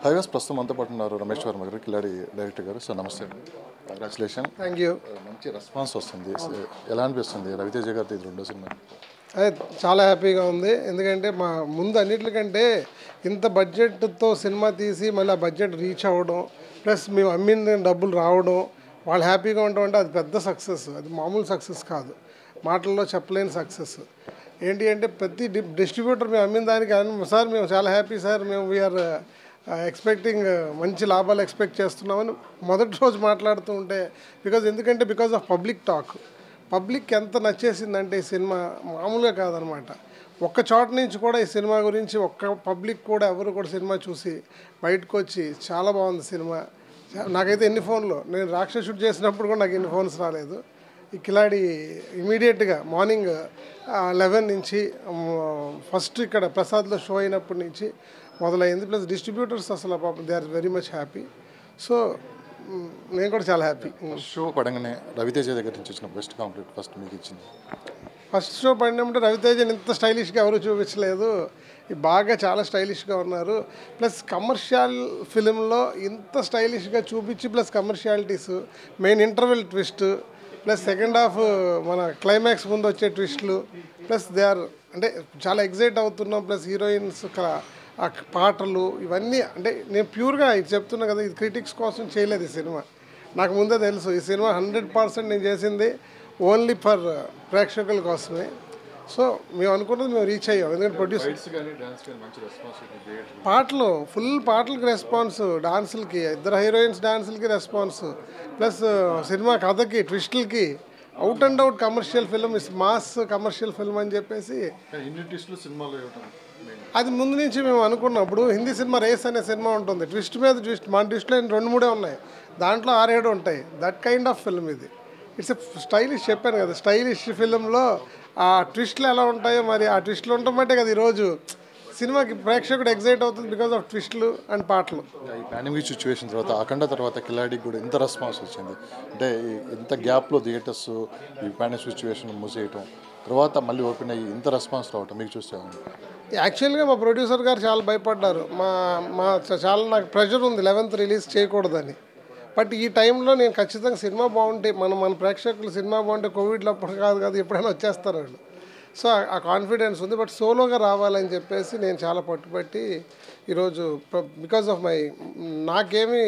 Highways ప్రస్తుతం అంతా పాటు ఉన్నారు రమేష్ వర్మ గారు కిలాడి డైరెక్టర్ గారు సో నమస్తే కంగ్రాచులేషన్ థ్యాంక్ యూ మంచి రెస్పాన్స్ వస్తుంది సో ఎలా అనిపిస్తుంది రవితేజ గారిది ఇది రెండో సినిమా అదే చాలా హ్యాపీగా ఉంది ఎందుకంటే మా ముందు అన్నిటికంటే ఇంత బడ్జెట్తో సినిమా తీసి మళ్ళీ ఆ బడ్జెట్ రీచ్ అవ్వడం ప్లస్ మేము అమ్మిన డబ్బులు రావడం వాళ్ళు హ్యాపీగా ఉండడం అంటే అది పెద్ద సక్సెస్ అది మామూలు సక్సెస్ కాదు మాటల్లో చెప్పలేని సక్సెస్ ఏంటి అంటే ప్రతి డి డిస్ట్రిబ్యూటర్ మేము అమ్మిన దానికి అన్- సార్ మేము చాలా హ్యాపీ సార్ మేము వీఆర్ ఎక్స్పెక్టింగ్ మంచి లాభాలు ఎక్స్పెక్ట్ చేస్తున్నామని మొదటి రోజు మాట్లాడుతూ ఉంటే బికాజ్ ఎందుకంటే because of public talk public ఎంత నచ్చేసిందంటే ఈ సినిమా మామూలుగా కాదనమాట ఒక్క చోట నుంచి కూడా ఈ సినిమా గురించి ఒక్క పబ్లిక్ కూడా ఎవరు కూడా సినిమా చూసి బయటకు వచ్చి చాలా బాగుంది సినిమా చా- నాకైతే ఎన్ని ఫోన్లు నేను రాక్షసుడు చేసినప్పుడు కూడా నాకు ఎన్ని ఫోన్స్ రాలేదు ఈ కిలాడి ఇమీడియట్గా మార్నింగ్ లెవెన్ నుంచి ఫస్ట్ ఇక్కడ ప్రసాద్లో షో అయినప్పటి నుంచి మొదలైంది ప్లస్ డిస్ట్రిబ్యూటర్స్ అసలు పాపం they are very much happy so hmm, నేను కూడా చాలా హ్యాపీ షో పడంగానే రవితేజ దగ్గర నుంచి వచ్చిన బెస్ట్ కాంప్లీట్ ఫస్ట్ మీకు ఇచ్చింది ఫస్ట్ షో పడినప్పుడు రవితేజని ఇంత స్టైలిష్గా ఎవరు చూపించలేదు ఈ బాగా చాలా స్టైలిష్గా ఉన్నారు ప్లస్ కమర్షియల్ ఫిలింలో ఇంత స్టైలిష్గా చూపించి plus commercialities main interval twist plus second half మన క్లైమాక్స్ ముందు వచ్చే ట్విస్ట్లు ప్లస్ దే ఆర్ అంటే చాలా ఎగ్జైట్ అవుతున్నాం ప్లస్ హీరోయిన్స్ ఆ పాటలు ఇవన్నీ అంటే నేను ప్యూర్గా ఇది చెప్తున్నా కదా ఇది క్రిటిక్స్ కోసం చేయలేదు ఈ సినిమా నాకు ముందే తెలుసు ఈ సినిమా హండ్రెడ్ పర్సెంట్ నేను చేసింది ఓన్లీ ఫర్ ప్రేక్షకుల కోసమే సో మేము అనుకున్నది మేము రీచ్ అయ్యాం ఎందుకంటే ప్రొడ్యూస్ కానీ డాన్స్ కానీ మంచి రెస్పాన్స్ పాటలు ఫుల్ పాటలకి రెస్పాన్స్ డాన్సులకి ఇద్దరు హీరోయిన్స్ డాన్సులకి రెస్పాన్స్ ప్లస్ సినిమా కథకి ట్విస్టులకి out and out commercial film is mass commercial film అని చెప్పేసి ఇన్ని టెస్ట్లు సినిమాలో ఇవ్వటం అది ముందు నుంచి మేము అనుకున్నప్పుడు హిందీ సినిమా రేస్ అనే సినిమా ఉంటుంది ట్విస్ట్ మీద ట్విస్ట్ మన ట్విస్ట్లో రెండు మూడే ఉన్నాయి దాంట్లో ఆరేడు ఉంటాయి దట్ కైండ్ ఆఫ్ ఫిల్మ్ ఇది ఇట్స్ స్టైలిష్ చెప్పాను కదా స్టైలిష్ ఫిల్మ్లో ఆ ట్విస్ట్లు ఎలా ఉంటాయో మరి ఆ ట్విస్ట్లు ఉండమంటే కదా ఈరోజు సినిమాకి ప్రేక్షకుడు ఎగ్జైట్ అవుతుంది బికాస్ ఆఫ్ ట్విస్ట్లు అండ్ పాటలు ఈ పాండమిక్ సిచ్యువేషన్ తర్వాత అఖండ తర్వాత కిలాడికి కూడా ఇంత రెస్పాన్స్ వచ్చింది అంటే ఈ- ఇంత గ్యాప్లో థియేటర్స్ ఈ పాండమిక్ సిచ్యువేషన్ మూసేయటం తర్వాత మళ్ళీ ఓపెన్ అయ్యి ఇంత రెస్పాన్స్ రావటం మీకు చూస్తే యాక్చువల్గా మా ప్రొడ్యూసర్ గారు చాలా భయపడ్డారు మా మా చ- చాలా నాకు ప్రెషర్ ఉంది లెవెన్త్ రిలీజ్ చేయకూడదని బట్ ఈ టైంలో నేను ఖచ్చితంగా సినిమా బాగుంటే మన మన ప్రేక్షకులు సినిమా బాగుంటే కోవిడ్లో అప్పుడు కాదు కాదు ఎప్పుడైనా వచ్చేస్తారు వాళ్ళు సో ఆ- ఆ కాన్ఫిడెన్స్ ఉంది బట్ సోలోగా రావాలని చెప్పేసి నేను చాలా పట్టుబట్టి ఈరోజు బికాజ్ ఆఫ్ మై నాకేమీ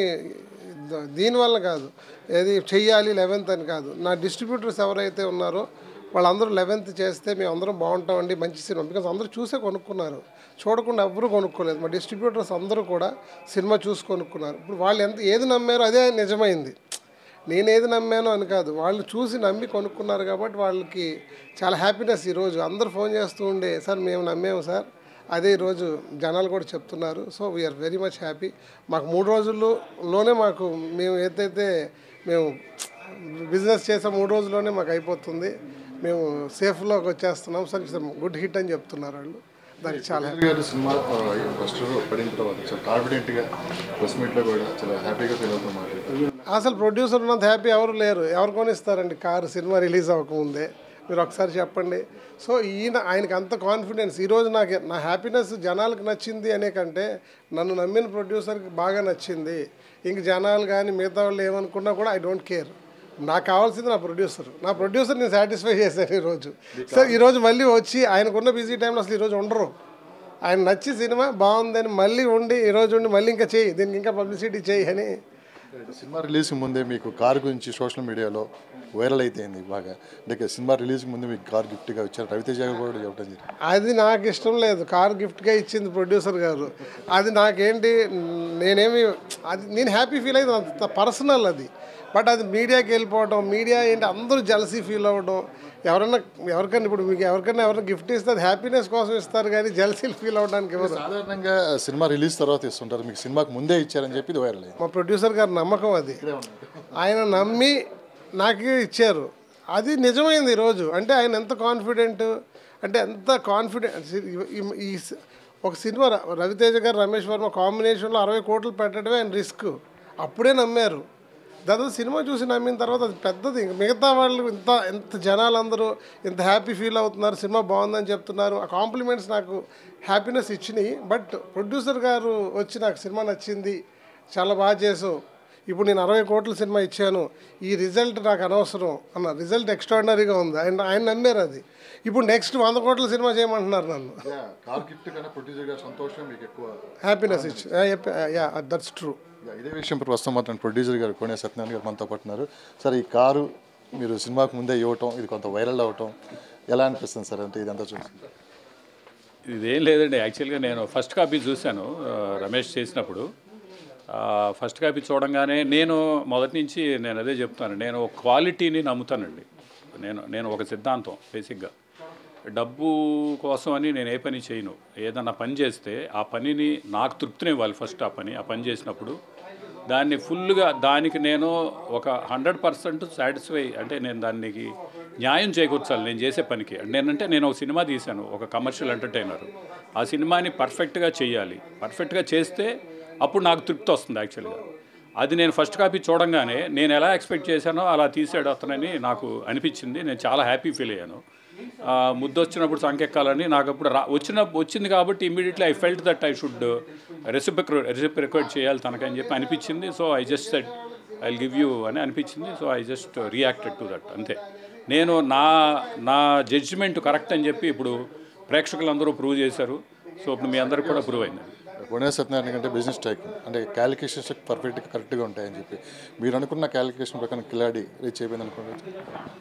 ద- దీనివల్ల కాదు ఏది చెయ్యాలి లెవెన్త్ అని కాదు నా డిస్ట్రిబ్యూటర్స్ ఎవరైతే ఉన్నారో వాళ్ళందరూ లెవెన్త్ చేస్తే మేము అందరం బాగుంటామండి మంచి సినిమా బికాజ్ అందరూ చూసే కొనుక్కున్నారు చూడకుండా ఎవ్వరూ కొనుక్కోలేదు మా డిస్ట్రిబ్యూటర్స్ అందరూ కూడా సినిమా చూసి కొనుక్కున్నారు ఇప్పుడు వాళ్ళు ఎంత ఏది నమ్మారో అదే నిజమైంది నేను ఏది నమ్మానో అని కాదు వాళ్ళు చూసి నమ్మి కొనుక్కున్నారు కాబట్టి వాళ్ళకి చాలా హ్యాపీనెస్ ఈరోజు అందరూ ఫోన్ చేస్తూ ఉండే సార్ మేము నమ్మాము సార్ అదే ఈరోజు జనాలు కూడా చెప్తున్నారు so we are very much happy మాకు మూడు రోజుల్లోనే మాకు మేము ఏదైతే మేము బిజినెస్ చేసే మూడు రోజుల్లోనే మాకు అయిపోతుంది మేము సేఫ్లోకి వచ్చేస్తున్నాం సార్ గుడ్ హిట్ అని చెప్తున్నారు వాళ్ళు దానికి చాలా రాజు గారు సినిమా ఫస్ట్ పడిన తర్వాత చాలా కాన్ఫిడెంట్గా ప్రెస్ మీట్లో కూడా చాలా హ్యాపీగా ఫీల్ అవుతూ మాట్లాడుతారు అసలు ప్రొడ్యూసర్ ఉన్నంత హ్యాపీ ఎవరు లేరు ఎవరు కొనిస్తారండి కారు సినిమా రిలీజ్ అవ్వకముందే మీరు ఒకసారి చెప్పండి సో ఈయన ఆయనకి అంత కాన్ఫిడెన్స్ ఈరోజు నాకు నా హ్యాపీనెస్ జనాలకు నచ్చింది అనే కంటే నన్ను నమ్మిన ప్రొడ్యూసర్కి బాగా నచ్చింది ఇంక జనాలు కానీ మిగతా వాళ్ళు ఏమనుకున్నా కూడా ఐ డోంట్ కేర్ నాకు కావాల్సింది నా ప్రొడ్యూసర్ నా ప్రొడ్యూసర్ నేను సాటిస్ఫై చేశాను ఈరోజు సార్ ఈరోజు మళ్ళీ వచ్చి ఆయనకున్న బిజీ టైంలో అసలు ఈరోజు ఉండరు ఆయన నచ్చి సినిమా బాగుందని మళ్ళీ ఉండి ఈరోజు ఉండి మళ్ళీ ఇంకా చేయి దీనికి ఇంకా పబ్లిసిటీ చేయి అని సినిమా రిలీజ్ ముందే మీకు కార్ గురించి సోషల్ మీడియాలో వైరల్ అయిపోయింది బాగా అంటే సినిమా రిలీజ్ ముందు మీకు కార్ గిఫ్ట్గా ఇచ్చారు రవితేజ గారు కూడా చెప్పడం జరిగింది అది నాకు ఇష్టం లేదు కార్ గిఫ్ట్గా ఇచ్చింది ప్రొడ్యూసర్ గారు అది నాకేంటి నేనేమి అది నేను హ్యాపీ ఫీల్ అయింది అంత పర్సనల్ అది బట్ అది మీడియాకి వెళ్ళిపోవడం మీడియా ఏంటి అందరూ జలసీ ఫీల్ అవ్వడం ఎవరన్నా ఎవరికైనా ఇప్పుడు మీకు ఎవరికైనా ఎవరైనా గిఫ్ట్ ఇస్తే అది హ్యాపీనెస్ కోసం ఇస్తారు కానీ జలసీలు ఫీల్ అవ్వడానికి ఎవరు సాధారణంగా సినిమా రిలీజ్ తర్వాత ఇస్తుంటారు మీకు సినిమాకి ముందే ఇచ్చారని చెప్పి ఇది వైరల్ అయింది మా ప్రొడ్యూసర్ గారి నమ్మకం అది ఆయన నమ్మి నాకు ఇచ్చారు అది నిజమైంది ఈరోజు అంటే ఆయన ఎంత కాన్ఫిడెంట్ అంటే ఎంత కాన్ఫిడెంట్ ఈ సి- ఒక సినిమా ర- రవితేజ గారు రమేష్ వర్మ కాంబినేషన్లో అరవై కోట్లు పెట్టడమే ఆయన రిస్క్ అప్పుడే నమ్మారు దాదాపు సినిమా చూసి నమ్మిన తర్వాత అది పెద్దది ఇంక మిగతా వాళ్ళు ఇంత ఎంత జనాలందరూ ఇంత హ్యాపీ ఫీల్ అవుతున్నారు సినిమా బాగుందని చెప్తున్నారు ఆ కాంప్లిమెంట్స్ నాకు హ్యాపీనెస్ ఇచ్చినాయి బట్ ప్రొడ్యూసర్ గారు వచ్చి నాకు సినిమా నచ్చింది చాలా బాగా చేసావు ఇప్పుడు నేను అరవై కోట్ల సినిమా ఇచ్చాను ఈ రిజల్ట్ నాకు అనవసరం అన్న రిజల్ట్ ఎక్స్ట్రాడినరీగా ఉంది ఆయన ఆయన నమ్మారు అది ఇప్పుడు నెక్స్ట్ వంద కోట్ల సినిమా చేయమంటున్నారు నన్ను కార్ గిఫ్ట్ కన్నా ప్రొడ్యూసర్ గారి సంతోషం మీకు ఎక్కువ హ్యాపీనెస్ ఇచ్చి యా దట్స్ ట్రూ యా, ఇదే విషయం ప్రస్తుతం మాత్రం ప్రొడ్యూసర్ గారు కోనే సత్యనారాయణ గారు మనతో పాటు ఉన్నారు సార్ ఈ కారు మీరు సినిమాకు ముందే ఇవ్వటం ఇది కొంత వైరల్ అవ్వటం ఎలా అనిపిస్తుంది సార్ అంటే ఇదంతా చూసి ఇదేం లేదండి యాక్చువల్గా నేను ఫస్ట్ కాపీ చూశాను ఆ, రమేష్ చేసినప్పుడు ఆ, ఫస్ట్ కాపీ చూడంగానే నేను మొదటి నుంచి నేను అదే చెప్తాను నేను క్వాలిటీని నమ్ముతానండి నేను నేను ఒక సిద్ధాంతం బేసిక్గా డబ్బు కోసం అని నేను ఏ పని చేయను ఏదన్నా పని చేస్తే ఆ పనిని నాకు తృప్తినివ్వాలి ఫస్ట్ ఆ పని ఆ పని చేసినప్పుడు దాన్ని ఫుల్గా దానికి నేను ఒక హండ్రెడ్ పర్సెంట్ సాటిస్ఫై అంటే నేను దానికి న్యాయం చేకూర్చాలి నేను చేసే పనికి నేనంటే నేను ఒక సినిమా తీశాను ఒక కమర్షియల్ ఎంటర్టైనర్ ఆ సినిమాని పర్ఫెక్ట్గా చేయాలి పర్ఫెక్ట్గా చేస్తే అప్పుడు నాకు తృప్తి వస్తుంది యాక్చువల్గా అది నేను ఫస్ట్ కాపీ చూడంగానే నేను ఎలా ఎక్స్పెక్ట్ చేశానో అలా తీసాడు అతనని నాకు అనిపించింది నేను చాలా హ్యాపీ ఫీల్ అయ్యాను ఆ, ముద్దు వచ్చినప్పుడు సంకెక్కాలని నాకు అప్పుడు రా వచ్చిన వచ్చింది కాబట్టి immediately I felt that I should రెసిపిక్ రెసిపిరికేట్ చేయాలి తనకని చెప్పి అనిపించింది so I just set I give you అని అనిపించింది so I just reacted to that అంతే నేను నా నా జడ్జిమెంట్ కరెక్ట్ అని చెప్పి ఇప్పుడు ప్రేక్షకులందరూ ప్రూవ్ చేశారు సో ఇప్పుడు మీ అందరికి కూడా ప్రూవ్ అయింది కోనే సత్యనారాయణ కంటే బిజినెస్ టైక్ అంటే క్యాలిక్యులేషన్స్ పర్ఫెక్ట్గా కరెక్ట్గా ఉంటాయని చెప్పి మీరు అనుకున్న క్యాలిక్యులేషన్ ప్రకారం కిలాడి రీచ్ అయిపోయింది అనుకున్నారు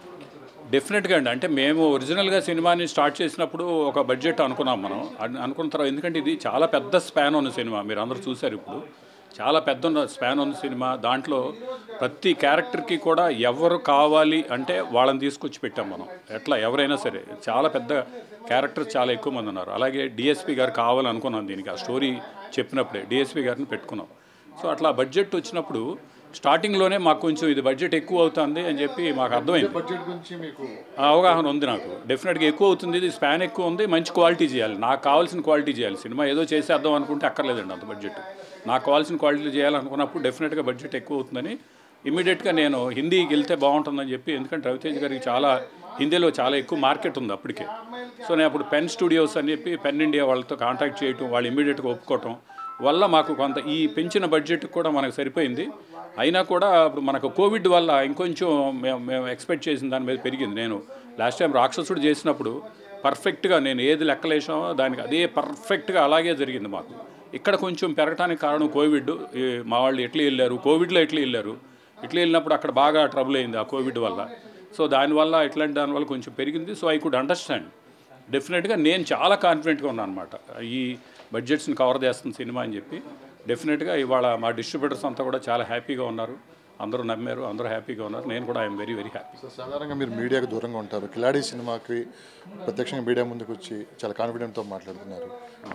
డెఫినెట్గా అండి అంటే మేము ఒరిజినల్గా సినిమాని స్టార్ట్ చేసినప్పుడు ఒక బడ్జెట్ అనుకున్నాం మనం అన్- అనుకున్న తర్వాత ఎందుకంటే ఇది చాలా పెద్ద స్పాన్ ఉన్న సినిమా మీరు అందరూ చూశారు ఇప్పుడు చాలా పెద్ద ఉన్న స్పాన్ ఉన్న సినిమా దాంట్లో ప్రతి క్యారెక్టర్కి కూడా ఎవరు కావాలి అంటే వాళ్ళని తీసుకొచ్చి పెట్టాం మనం ఎట్లా ఎవరైనా సరే చాలా పెద్ద క్యారెక్టర్స్ చాలా ఎక్కువ మంది ఉన్నారు అలాగే డిఎస్పి గారు కావాలనుకున్నాం దీనికి ఆ స్టోరీ చెప్పినప్పుడే డిఎస్పి గారిని పెట్టుకున్నాం సో అట్లా బడ్జెట్ వచ్చినప్పుడు స్టార్టింగ్లోనే మాకు కొంచెం ఇది బడ్జెట్ ఎక్కువ అవుతుంది అని చెప్పి మాకు అర్థమైంది బడ్జెట్ గురించి మీకు ఆ అవగాహన ఉంది నాకు డెఫినెట్గా ఎక్కువ అవుతుంది ఇది స్పాన్ ఎక్కువ ఉంది మంచి క్వాలిటీ చేయాలి నాకు కావాల్సిన క్వాలిటీ చేయాలి సినిమా ఏదో చేసేద్దాం అనుకుంటే అక్కర్లేదండి అంత బడ్జెట్ నాకు కావాల్సిన క్వాలిటీ చేయాలనుకున్నప్పుడు డెఫినెట్గా బడ్జెట్ ఎక్కువ అవుతుందని ఇమీడియట్గా నేను హిందీకి వెళ్తే బాగుంటుందని చెప్పి ఎందుకంటే రవితేజ్ గారికి చాలా హిందీలో చాలా ఎక్కువ మార్కెట్ ఉంది అప్పటికే సో నేను అప్పుడు పెన్ స్టూడియోస్ అని చెప్పి పెన్ ఇండియా వాళ్ళతో కాంటాక్ట్ చేయటం వాళ్ళు ఇమీడియట్గా ఒప్పుకోవటం వల్ల మాకు కొంత ఈ పెంచిన బడ్జెట్ కూడా మనకు సరిపోయింది అయినా కూడా ఇప్పుడు మనకు కోవిడ్ వల్ల ఇంకొంచెం మేము మేము ఎక్స్పెక్ట్ చేసిన దాని మీద పెరిగింది నేను లాస్ట్ టైం రాక్షసుడు చేసినప్పుడు పర్ఫెక్ట్గా నేను ఏది లెక్కలేసామో దానికి అదే పర్ఫెక్ట్గా అలాగే జరిగింది మాకు ఇక్కడ కొంచెం పెరగడానికి కారణం కోవిడ్ ఈ మా వాళ్ళు ఎట్లా వెళ్ళారు కోవిడ్లో ఎట్లా వెళ్ళారు ఇట్లా వెళ్ళినప్పుడు అక్కడ బాగా ట్రబుల్ అయింది ఆ కోవిడ్ వల్ల సో దానివల్ల ఇట్లాంటి దానివల్ల కొంచెం పెరిగింది సో ఐ కుడ్ అండర్స్టాండ్ డెఫినెట్గా నేను చాలా కాన్ఫిడెంట్గా ఉన్నాను అనమాట ఈ బడ్జెట్స్ని కవర్ చేస్తుంది సినిమా అని చెప్పి డెఫినెట్గా ఇవాళ మా డిస్ట్రిబ్యూటర్స్ అంతా కూడా చాలా హ్యాపీగా ఉన్నారు అందరూ నమ్మారు అందరూ హ్యాపీగా ఉన్నారు నేను కూడా I'm very very happy so సాధారణంగా మీరు మీడియాకు దూరంగా ఉంటారు కిలాడి సినిమాకి ప్రత్యక్షంగా మీడియా ముందుకు వచ్చి చాలా కాన్ఫిడెంట్తో మాట్లాడుతున్నారు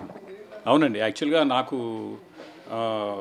అవునండి యాక్చువల్గా నాకు ఆ,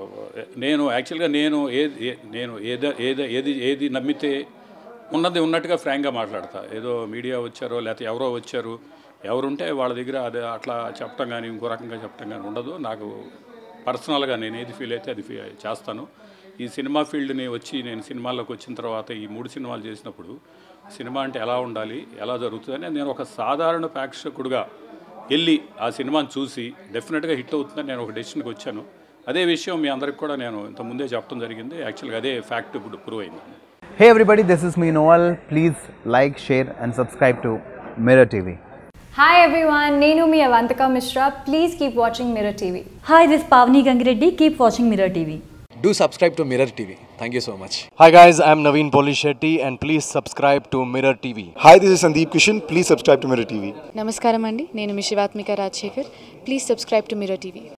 నేను యాక్చువల్గా నేను ఏది ఏ- నేను ఏదో ఏదో ఏది ఏది నమ్మితే ఉన్నది ఉన్నట్టుగా ఫ్రాంక్గా మాట్లాడతా ఏదో మీడియా వచ్చారో లేకపోతే ఎవరో వచ్చారు ఎవరుంటే వాళ్ళ దగ్గర అదే అట్లా చెప్పటం కానీ ఇంకో రకంగా చెప్పటం కానీ ఉండదు నాకు పర్సనల్గా నేను ఏది ఫీల్ అయితే అది ఫీ- చేస్తాను ఈ సినిమా ఫీల్డ్ని వచ్చి నేను సినిమాల్లోకి వచ్చిన తర్వాత ఈ మూడు సినిమాలు చేసినప్పుడు సినిమా అంటే ఎలా ఉండాలి ఎలా జరుగుతుందని నేను ఒక సాధారణ ప్రేక్షకుడుగా వెళ్ళి ఆ సినిమాని చూసి డెఫినెట్గా హిట్ అవుతుందని నేను ఒక డెసిషన్కి వచ్చాను అదే విషయం మీ అందరికి కూడా నేను ఇంత ముందే చెప్పడం జరిగింది యాక్చువల్గా అదే ఫ్యాక్ట్ ఇప్పుడు ప్రూవ్ అయింది Hey everybody, this is me Noel. Please like, share, and subscribe to Mirror TV. Hi everyone, Nenu mi Avantika Mishra. Please keep watching Mirror TV. Hi, this is Pavni Gangireddy. Keep watching Mirror TV. Do subscribe to Mirror TV. Thank you so much. Hi guys, I'm Naveen Polishetty and please subscribe to Mirror TV. Hi, this is Sandeep Kishan. Please subscribe to Mirror TV. నమస్కారం అండి నేను మీ Shivathmika Rajasekhar please subscribe to mirror TV